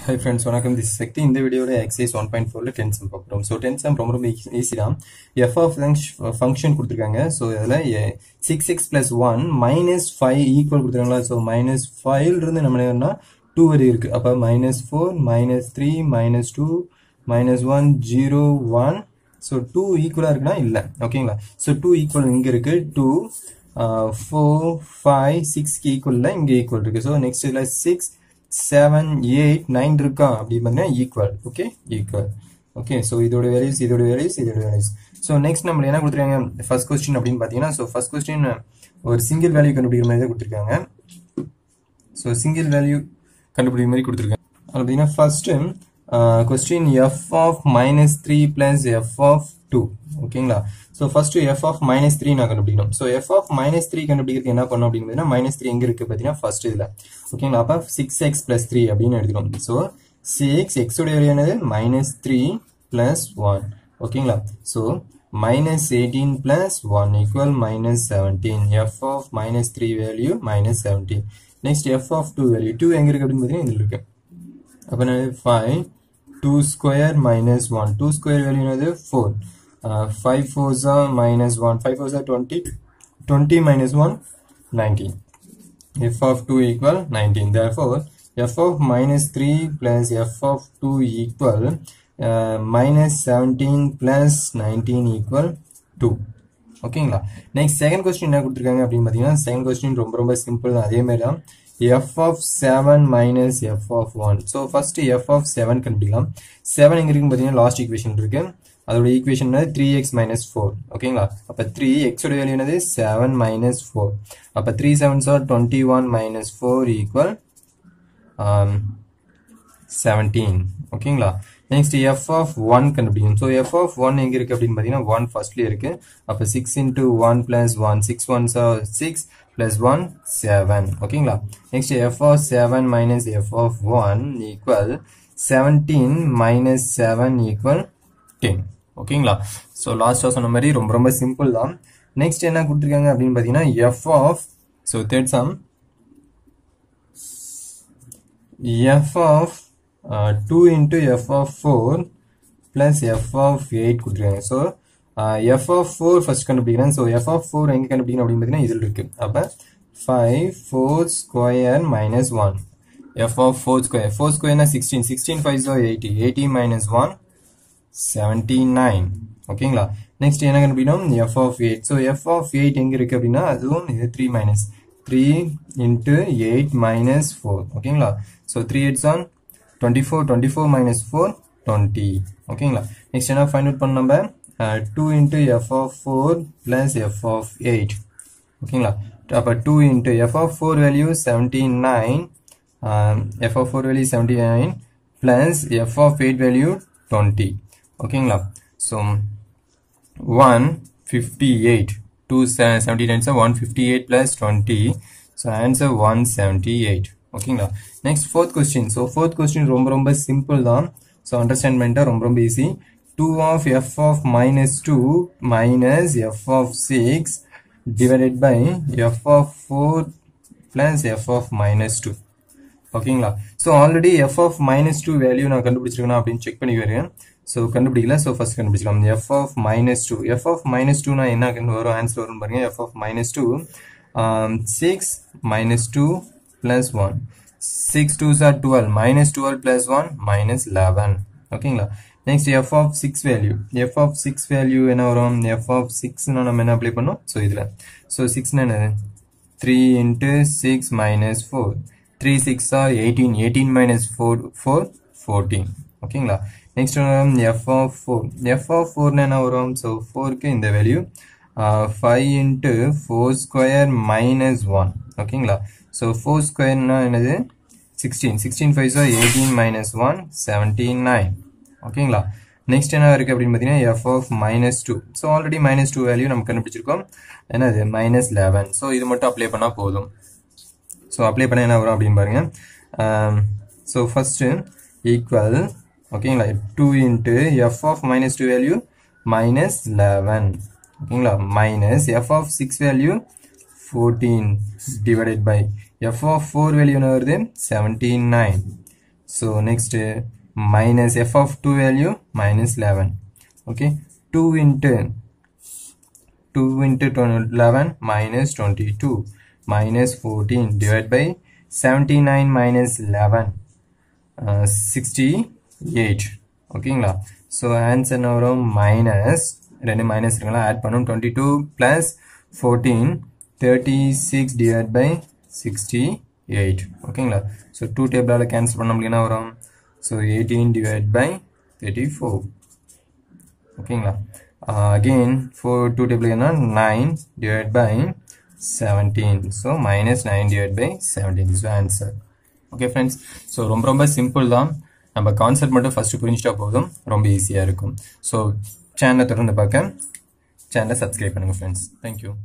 high friends வணக்கம் this Sakthi இந்த வீடியோட எக்ஸைஸ் ஒன் பாயிண்ட் ஃபோரில் டென் சம் பார்க்குறோம் ஸோ டென் சம் ரொம்ப ரொம்ப ஈஸி தான் எஃப் ஆஃப் ஃபங்க்ஷன் கொடுத்துருக்காங்க ஸோ இதில் six x plus one minus five equal கொடுத்துருக்காங்களா ஸோ மைனஸ் ஃபைவ்லேருந்து நம்ம என்ன டூ வரை இருக்குது அப்போ minus four minus three minus two minus one zero one so two ஈக்குவலாக இருக்குன்னா இல்லை ஓகேங்களா ஸோ டூ ஈக்குவல் இங்கே இருக்குது டூ ஃபோர் ஃபைவ் சிக்ஸ்க்கு ஈக்குவலில் இங்கே ஈக்குவல் இருக்குது ஸோ நெக்ஸ்ட் இதில் சிக்ஸ் செவன் எயிட் நைன் இருக்கா அப்படி பார்த்தீங்கன்னா equal okay equal okay so இதோட வேல்யூஸ் இதோட வேல்யூஸ் இதோட வேல்யூஸ் ஸோ நெக்ஸ்ட் நம்ம என்ன கொடுத்துருக்காங்க ஃபர்ஸ்ட் கொஸ்டின் அப்படின்னு பார்த்தீங்கன்னா ஸோ ஃபர்ஸ்ட் கொஸ்டின் ஒரு சிங்கிள் வேல்யூ கண்டுபிடிக்கிற மாதிரி தான் கொடுத்துருக்காங்க ஸோ சிங்கிள் வேல்யூ கண்டுபிடிக்கிற மாதிரி கொடுத்துருக்காங்க அது பார்த்தீங்கன்னா first question F of minus three plus F of two ஓகேங்களா so first F of minus three நான் கண்டுபிடிக்கணும் so F of minus three கண்டுபிடிக்கிறது என்ன பண்ணணும் அப்படின்னு மைனஸ் த்ரீ எங்கே இருக்குது பார்த்தீங்கன்னா ஃபர்ஸ்ட் இதில் ஓகேங்களா அப்போ சிக்ஸ் எக்ஸ் பிளஸ் த்ரீ அப்படின்னு எடுத்துக்கணும் ஸோ சிக்ஸ் எக்ஸோட வேல்யூ என்னது மைனஸ் த்ரீ பிளஸ் ஒன் ஓகேங்களா so minus eighteen plus one equal minus seventeen F of minus three value minus seventeen next F of two value two எங்கே இருக்குது அப்படின்னு பார்த்தீங்கன்னா இதில் இருக்கு அப்போ என்னது five two square minus one two square value என்னது four five fours are minus one five fours are twenty twenty minus one nineteen F of two equal nineteen therefore F of minus three plus F of two equal minus seventeen plus nineteen equal two ஓகேங்களா next second question என்ன கொடுத்துருக்காங்க அப்படின்னு பார்த்தீங்கன்னா second question ரொம்ப ரொம்ப simple தான் அதே மாதிரி தான் F of seven minus F of one so first F of seven கண்டுபிடிக்கலாம் செவன் எங்க இருக்குன்னு பார்த்தீங்கன்னா லாஸ்ட் ஈக்குவேஷன் இருக்கு அதோட equation three X minus four ஓகேங்களா அப்போ த்ரீ எக்ஸோட வேல்யூ என்னது செவன் மைனஸ் ஃபோர் அப்போ three sevens are twenty one minus four equal seventeen ஓகேங்களா நெக்ஸ்ட் எஃப் ஆஃப் ஒன் கண்டுபிடிக்கும் ஸோ எஃப் ஆஃப் ஒன் எங்க இருக்கு அப்படின்னு பார்த்தீங்கன்னா ஒன் ஃபர்ஸ்ட்லேயே இருக்கு அப்போ six into one plus one six one six plus one seven ஓகேங்களா next F of seven minus F of one equal seventeen minus seven equal ten ஓகேங்களா ஸோ லாஸ்ட்டாக சொன்ன மாதிரி ரொம்ப ரொம்ப சிம்பிள் தான் நெக்ஸ்ட் என்ன கொடுத்துருக்காங்க அப்படின்னு பார்த்தீங்கன்னா F of so third sum F of two into F of four plus F of eight கொடுத்துருக்காங்க so F of four first கண்டுபிடிக்கிறேன் ஸோ எஃப் ஆஃப் ஃபோர் எங்கே கண்டுபிடிக்கணும் அப்படின்னு பார்த்தீங்கன்னா இதில் இருக்கு அப்போ five four square minus one F of four square four ஸ்கொயர்னா சிக்ஸ்டீன் சிக்ஸ்டீன் ஃபைவ் ஜோ eighty eighty minus one seventy nine ஓகேங்களா நெக்ஸ்ட் என்ன கண்டுபிடிக்கணும் F of eight so F of eight எங்கே இருக்கு அப்படின்னா அதுவும் இது three minus three into eight minus four ஓகேங்களா so three eights are twenty four twenty four minus four twenty ஓகேங்களா நெக்ஸ்ட் என்ன ஃபைண்ட் அவுட் பண்ண நம்ம two into F of four plus F of eight ஓகேங்களா அப்போ two into F of four value seventy nine F of four value seventy nine plus F of eight value twenty ஓகேங்களா so one fifty eight two seventy nine sir one fifty eight plus twenty so answer one seventy eight ஓகேங்களா next fourth question so fourth question ரொம்ப ரொம்ப simple தான் so understand பண்ணிட்டா ரொம்ப ரொம்ப easy two of F of minus two minus F of six divided by F of four plus F of minus two ஓகேங்களா so already F of minus two value நான் கண்டுபிடிச்சிருக்கேன் அப்படின்னு check பண்ணி வரேன் so கண்டுபிடிக்கல ஸோ ஃபர்ஸ்ட் கண்டுபிடிச்சிக்கலாம் F of minus two F of minus டூனா என்ன வரும் ஆன்சர் வரும் பாருங்க F of minus two six minus two plus 1 6 2s are 12 minus 12 plus 1 minus 11 ஓகேங்களா next F of six value F of six value என்ன வரும் F of சிக்ஸ்னா நம்ம என்ன அப்ளை பண்ணோம் ஸோ இதில் ஸோ சிக்ஸ்னா என்னது three into six minus four three six are eighteen eighteen minus four four fourteen ஓகேங்களா next F of four F of ஃபோர்னு என்ன வரும் ஸோ ஃபோருக்கு இந்த value five into four square minus one ஓகேங்களா ஸோ ஃபோர் ஸ்கொயர்னா என்னது sixteen sixteen five so eighteen minus one seventeen nine ஓகேங்களா நெக்ஸ்ட் என்ன இருக்குது அப்படின்னு பார்த்தீங்கன்னா F of minus two so already minus two value நம்ம கண்டுபிடிச்சிருக்கோம் என்னது மைனஸ் லெவன் ஸோ இது மட்டும் அப்ளை பண்ணால் போதும் ஸோ அப்ளை பண்ண என்ன வரும் அப்படின்னு பாருங்க ஸோ ஃபஸ்ட்டு ஈக்குவல் ஓகேங்களா two into F of minus two value minus eleven ஓகேங்களா minus F of six value fourteen divided by F of four value என்ன வருது seventeen nine so next minus F of two value minus eleven okay two into two into eleven minus twenty two minus fourteen divide by seventy nine minus eleven sixty eight ஓகேங்களா so answer என்ன வரும் minus ரெண்டு minus இருக்குங்களா add பண்ணும் twenty two plus fourteen thirty six divide by sixty eight ஓகேங்களா so two டேபிளால் cancel பண்ண முடியும் என்ன வரும் so eighteen divide by thirty four ஓகேங்களா அகெயின் ஃபோர் டூ டேபிள் என்ன nine divide by seventeen so minus nine divide by seventeen is answer okay friends so ரொம்ப ரொம்ப சிம்பிள் தான் நம்ம கான்செப்ட் மட்டும் ஃபஸ்ட்டு புரிஞ்சிட்டா போதும் ரொம்ப ஈஸியாக இருக்கும் ஸோ சேனலை தொடர்ந்து பார்க்க சேனலை சப்ஸ்கிரைப் பண்ணுங்கள் ஃப்ரெண்ட்ஸ் தேங்க்யூ